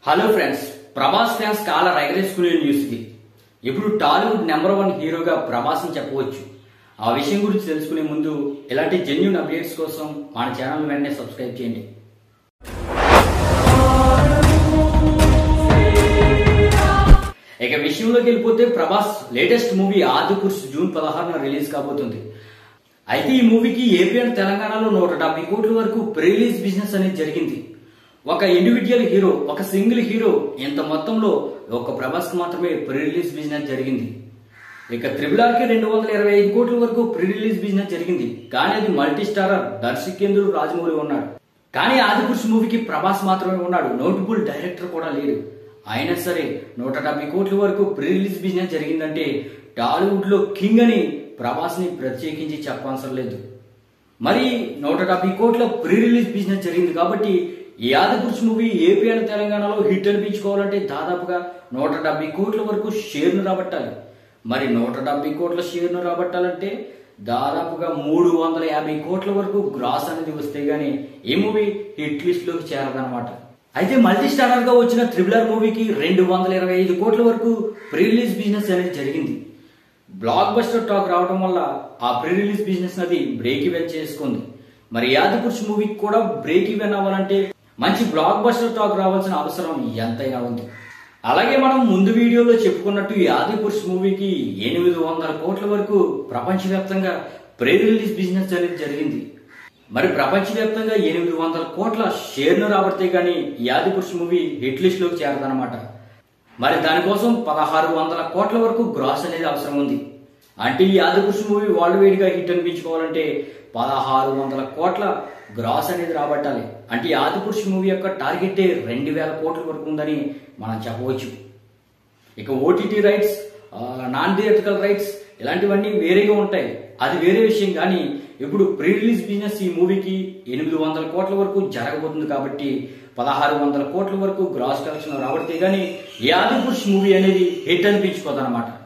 hello friends Prabhas fans కాల ఎగరేసుకునే news ఇది ఇప్పుడు టాలీవుడ్ నెంబర్ వన్ హీరోగా ప్రభాస్ అని చెప్పవచ్చు ఆ విషయం గురించి తెలుసుకునే ముందు ఇలాంటి జెన్యున్ అప్డేట్స్ కోసం మన ఛానల్ వెంటనే సబ్స్క్రైబ్ చేయండి ఇక విషయంలోకి వెళ్ళిపోతే Prabhas latest movie Adipurush June పదహారున రిలీజ్ కాబోతుంది అయితే ఈ మూవీకి ఏపీ అండ్ తెలంగాణలో నూట డెబ్బై కోట్ల వరకు ప్రీలీజ్ బిజినెస్ అనేది జరిగింది ఒక ఇండివిజువల్ హీరో ఒక సింగిల్ హీరో ఇంత మొత్తంలో ఒక ప్రభాస్ కి మాత్రమే ప్రీ రిలీజ్ బిజినెస్ జరిగింది ఇక త్రిబుల్ ఆర్ కి రెండు వందల ఇరవై ఐదు కోట్ల వరకు ప్రీ రిలీజ్ బిజినెస్ జరిగింది కానీ అది మల్టీ స్టారర్ దర్శకేంద్రుడు రాజమౌళి ఉన్నాడు కానీ ఆదిపురుష్ మూవీకి ప్రభాస్ మాత్రమే ఉన్నాడు నోటబుల్ డైరెక్టర్ కూడా లేడు అయినా సరే నూట డెబ్బై కోట్ల వరకు ప్రీ రిలీజ్ బిజినెస్ జరిగిందంటే టాలీవుడ్ లో కింగ్ అని ప్రభాస్ ని ప్రత్యేకించి చెప్పవసరం లేదు మరి నూట డెబ్బై కోట్ల ప్రీ రిలీజ్ బిజినెస్ జరిగింది కాబట్టి ఈ ఆదిపురుష్ మూవీ ఏపీ అండ్ తెలంగాణలో హిట్ అనిపించుకోవాలంటే దాదాపుగా నూట డెబ్బై కోట్ల వరకు షేర్ను రాబట్టాలి మరి నూట డెబ్బై కోట్ల షేర్ను రాబట్టాలంటే దాదాపుగా మూడు వందల యాభై కోట్ల వరకు గ్రాస్ అనేది వస్తే గానీ ఈ మూవీ హిట్ లిస్ట్ లోకి చేరదనమాట అయితే మల్టీ స్టారర్ గా వచ్చిన త్రిబుల్ ఆర్ మూవీకి రెండు వందల ఇరవై ఐదు కోట్ల వరకు ప్రీ రిలీజ్ బిజినెస్ అనేది జరిగింది బ్లాక్ బస్టర్ టాక్ రావడం వల్ల ఆ ప్రీ రిలీజ్ బిజినెస్ అది బ్రేక్ ఈవెన్ చేసుకుంది మరి యాదపురుష్ మూవీకి కూడా బ్రేక్ ఈవెన్ అవ్వాలంటే మంచి బ్లాక్ బస్టర్ టాక్ రావాల్సిన అవసరం ఎంతైనా ఉంది అలాగే మనం ముందు వీడియోలో చెప్పుకున్నట్టు ఈ ఆదిపురుష్ మూవీకి ఎనిమిది వందల కోట్ల వరకు ప్రపంచవ్యాప్తంగా ప్రీ రిలీజ్ బిజినెస్ అనేది జరిగింది మరి ప్రపంచవ్యాప్తంగా ఎనిమిది వందల కోట్ల షేర్ను రాబడితే గానీ ఈ ఆదిపురుష్ మూవీ హిట్ లిస్ట్ లోకి చేరదనమాట మరి దానికోసం పదహారు వందల కోట్ల వరకు గ్రాస్ అనేది అవసరం ఉంది అంటే ఈ ఆదిపురుష్ మూవీ వరల్డ్ వైడ్ గా హిట్ అనిపించుకోవాలంటే పదహారు వందల కోట్ల గ్రాస్ అనేది రాబట్టాలి అంటే ఈ ఆదిపురుష్ మూవీ యొక్క టార్గెట్ రెండు వేల కోట్ల వరకు ఉందని మనం చెప్పవచ్చు ఇక OTT rights non theatrical rights ఇలాంటివన్నీ వేరేగా ఉంటాయి అది వేరే విషయం కానీ ఇప్పుడు ప్రీ రిలీజ్ బిజినెస్ ఈ మూవీకి ఎనిమిది వందల కోట్ల వరకు జరగబోతుంది కాబట్టి పదహారు వందల కోట్ల వరకు గ్రాస్ కలెక్షన్ రాబడితే గానీ ఈ ఆదిపురుష్ మూవీ అనేది హిట్ అనిపించుకోదన్నమాట